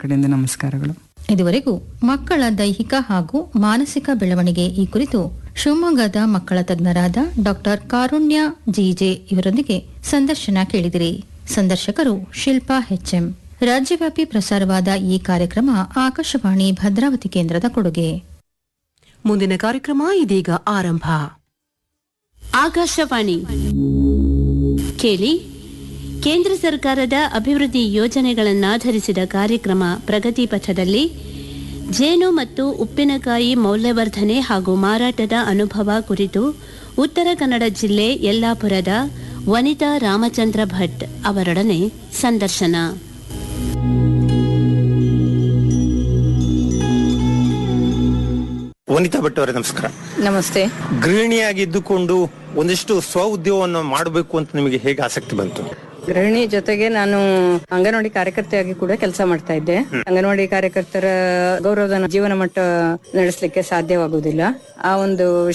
ಕಡೆಯಿಂದ ನಮಸ್ಕಾರಗಳು ಇದುವರೆಗೂ ಮಕ್ಕಳ ದೈಹಿಕ ಹಾಗೂ ಮಾನಸಿಕ ಬೆಳವಣಿಗೆ ಈ ಕುರಿತು ಶಿವಮೊಗ್ಗದ ಮಕ್ಕಳ ತಜ್ಞರಾದ ಡಾಕ್ಟರ್ ಕಾರುಣ್ಯ ಜಿಜೆ ಇವರೊಂದಿಗೆ ಸಂದರ್ಶನ ಕೇಳಿದಿರಿ ಸಂದರ್ಶಕರು ಶಿಲ್ಪಾ ಎಚ್ಎಂ ರಾಜ್ಯವ್ಯಾಪಿ ಪ್ರಸಾರವಾದ ಈ ಕಾರ್ಯಕ್ರಮ ಆಕಾಶವಾಣಿ ಭದ್ರಾವತಿ ಕೇಂದ್ರದ ಕೊಡುಗೆ ಮುಂದಿನ ಕಾರ್ಯಕ್ರಮ ಇದೀಗ ಆರಂಭ ಆಕಾಶವಾಣಿ ಕೇಳಿ ಕೇಂದ್ರ ಸರ್ಕಾರದ ಅಭಿವೃದ್ಧಿ ಯೋಜನೆಗಳನ್ನಾಧರಿಸಿದ ಕಾರ್ಯಕ್ರಮ ಪ್ರಗತಿ ಪಥದಲ್ಲಿ ಜೇನು ಮತ್ತು ಉಪ್ಪಿನಕಾಯಿ ಮೌಲ್ಯವರ್ಧನೆ ಹಾಗೂ ಮಾರಾಟದ ಅನುಭವ ಕುರಿತು ಉತ್ತರ ಕನ್ನಡ ಜಿಲ್ಲೆ ಯಲ್ಲಾಪುರದ ವನಿತಾ ರಾಮಚಂದ್ರ ಭಟ್ ಅವರೊಡನೆ ಸಂದರ್ಶನ ವನಿತಾ ಭಟ್ ಅವರೇ ನಮಸ್ಕಾರ ನಮಸ್ತೆ ಗೃಹಿಣಿಯಾಗಿದ್ದುಕೊಂಡು ಒಂದಿಷ್ಟು ಸ್ವ ಉದ್ಯೋಗವನ್ನು ಮಾಡಬೇಕು ಅಂತ ನಿಮಗೆ ಹೇಗೆ ಆಸಕ್ತಿ ಬಂತು ಗೃಹಿಣಿ ಜೊತೆಗೆ ನಾನು ಅಂಗನವಾಡಿ ಕಾರ್ಯಕರ್ತೆಯಾಗಿ ಕೂಡ ಕೆಲಸ ಮಾಡ್ತಾ ಇದ್ದೆ ಅಂಗನವಾಡಿ ಕಾರ್ಯಕರ್ತರ ಗೌರವಧನ ಜೀವನ ಮಟ್ಟ ನಡೆಸಲಿಕ್ಕೆ ಸಾಧ್ಯವಾಗುವುದಿಲ್ಲ ಆ ಒಂದು